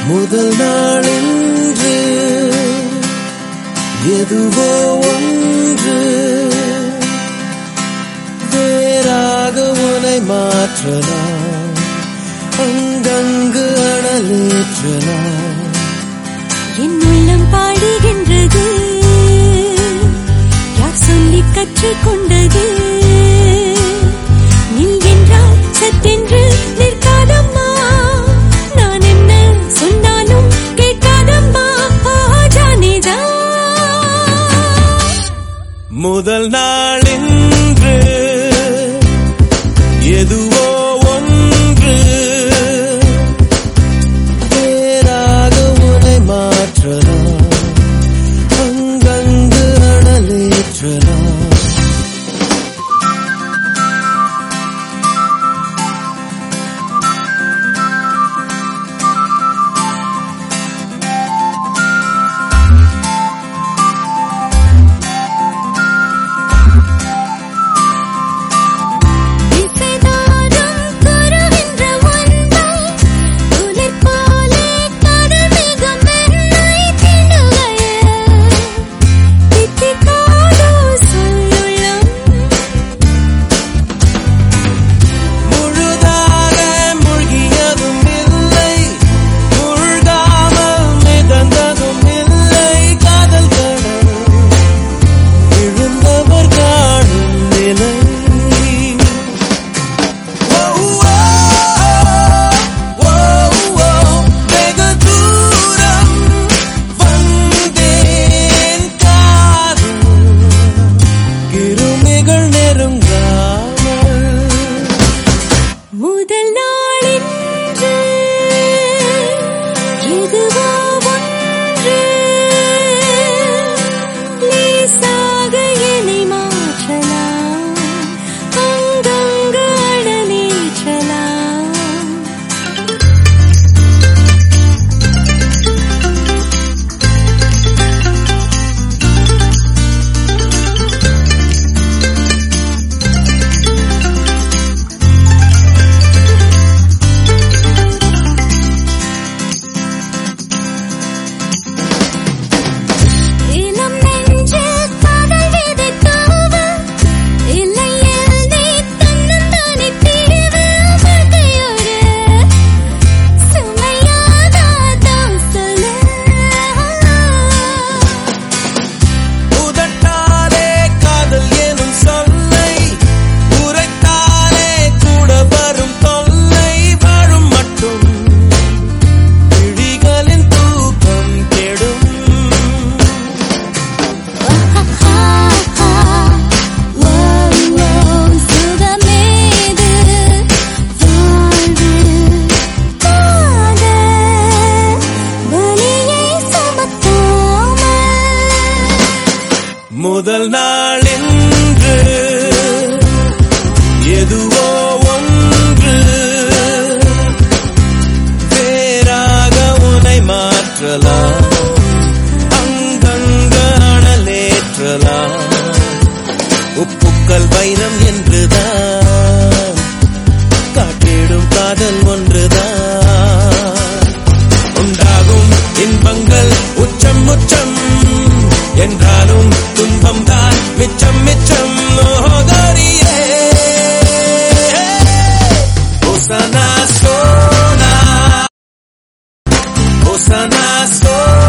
முதல் நாள் என்று எதுவோ ஒன்று வேறாக உனை மாற்றலாம் அங்கங்கு அனலேற்றலாம் என் உள்ளம் பாடுகின்றது யார் சொல்லி கற்றுக்கொண்டது நில் என்றால் சட்டென்று நிற்காதம்மா நான் என்ன சொன்னாலும் கேட்காதம்மா ஜானே ஜா முதல் நாள் என்று எதுவோ ஒன்று வேறாக உனை மாற்றலாம் அங்கங்கு அனலேற்றலாம் திசைதாரும் குருவென்ற ஒன்றை துளிர் போலே கருமிகும் மென்மை திண்டுகைய தித்திக்காதோ சொல்லுள்ளம் முழுதாக மூழ்கியதும் இல்லை முழுகாமல் மிதந்ததும் இல்லை காதல் கடல் விழுந்தவர் காணும் நிலை ஓ, ஓ, ஓ, ஓ, வெகு தூரம் வந்தேன் காதல் கிருமிகள் நெருங்காமல் முதல் நாளின்று எதுவோ ஒன்று லேசாக என்னை மாற்றலாம் அங்கங்கு அடலேற்றலாம் இளம் நெஞ்சில் காதல் விதை தூவ, இல்லையேல் நீ தன்னந்தானே பிரிவு வாழ்க்கையோடு சுமையாகாதான் சொல்லு. உதட்டாலே காதல் எனும் சொல்லை உரைத்தாலே கூட வரும் தொல்லை வாழும் மட்டும் விழிகளின் தூக்கம் கெடும் ஓ, ஓ, சுகமேது வாழ்வு காதல் வலியை சுமக்காமல் முதல் நாள் என்று எதுவோ ஒன்று வேறாக உனை மாற்றலாம் அங்கங்க அனலேற்றலாம் உப்புக்கள் வைரம் என்றுதான் காட்டிடும் காதல் ஒன்றுதான் உண்டாகும் இன்பங்கள் உச்சம் உச்சம் என்றாலும் துன்பம் தான் மிச்சம் மிச்சம் ஓதரியே Osana Sona Osana Sona